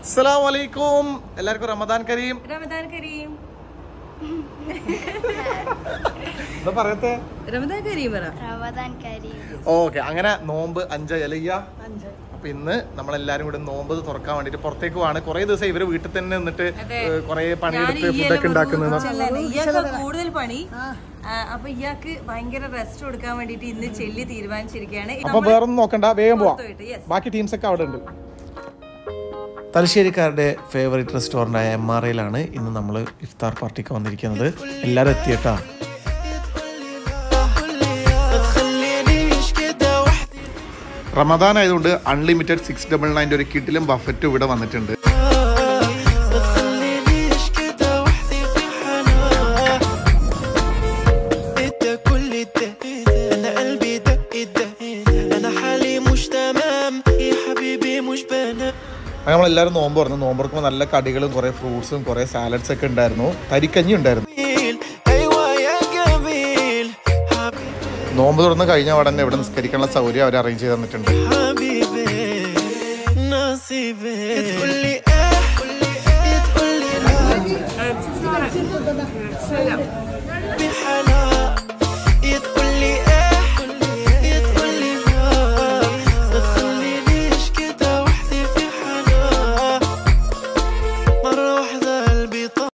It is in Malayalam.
അസ്സലാം വലൈക്കും എല്ലാവർക്കും റമദാൻ കരീം റമദാൻ കരീം എന്താ പറയത്തെ റമദാൻ കരീം പറ റമദാൻ കരീം ഓക്കെ അങ്ങനെ നോമ്പ് അഞ്ച് അലയ്യ അപ്പൊ ഇന്ന് നമ്മളെല്ലാരും കൂടെ നോമ്പ് തുറക്കാൻ വേണ്ടിട്ട് പുറത്തേക്ക് പോവാണ് കുറെ ദിവസം ഇവര് വീട്ടിൽ തന്നെ നിന്നിട്ട് കുറെ പണിയെടുത്ത് ഫുഡൊക്കെ ഉണ്ടാക്കുന്നത് ഇയാൾക്ക് കൂടുതൽ പണി ആ, അപ്പൊ ഇയാൾക്ക് ഭയങ്കര റെസ്റ്റ് കൊടുക്കാൻ വേണ്ടിട്ട് ഇന്ന് ചെല്ലി തീരുമാനിച്ചിരിക്കുകയാണ് അപ്പൊ വേറൊന്നും നോക്കണ്ട വേഗം പോവാം പോയിട്ട് yes. ബാക്കി ടീംസ് ഒക്കെ അവിടെ ഉണ്ട് തലശ്ശേരിക്കാരുടെ ഫേവറേറ്റ് റെസ്റ്റോറൻ്റായ എം ആർ ഐയിലാണ് ഇന്ന് നമ്മൾ ഇഫ്താർ പാർട്ടിക്ക് വന്നിരിക്കുന്നത് എല്ലാവരും എത്തിയട്ടാ റമദാൻ ആയതുകൊണ്ട് അൺലിമിറ്റഡ് സിക്സ് ഡബിൾ നയൻ്റെ ഒരു കിട്ടിലും ബഫറ്റും ഇവിടെ വന്നിട്ടുണ്ട് ده كل ده انا قلبي دق ده انا حالي مش تمام يا حبيبي مش بنام നമ്മളെല്ലാവരും നോമ്പ് പറഞ്ഞു നോമ്പ് തുറക്കുമ്പോൾ നല്ല കടികളും കുറേ ഫ്രൂട്ട്സും കുറേ സാലഡ്സ് ഒക്കെ ഉണ്ടായിരുന്നു തരിക്കഞ്ഞി ഉണ്ടായിരുന്നു ايوه يا جميل حبيبي നോമ്പ് തുറന്ന് കഴിഞ്ഞ ഉടനെ ഇവിടെ നിസ്കരിക്കാനുള്ള സൗകര്യം അവർ അറേഞ്ച് ചെയ്ത് തന്നിട്ടുണ്ട് حبيبي نصيبي تقول لي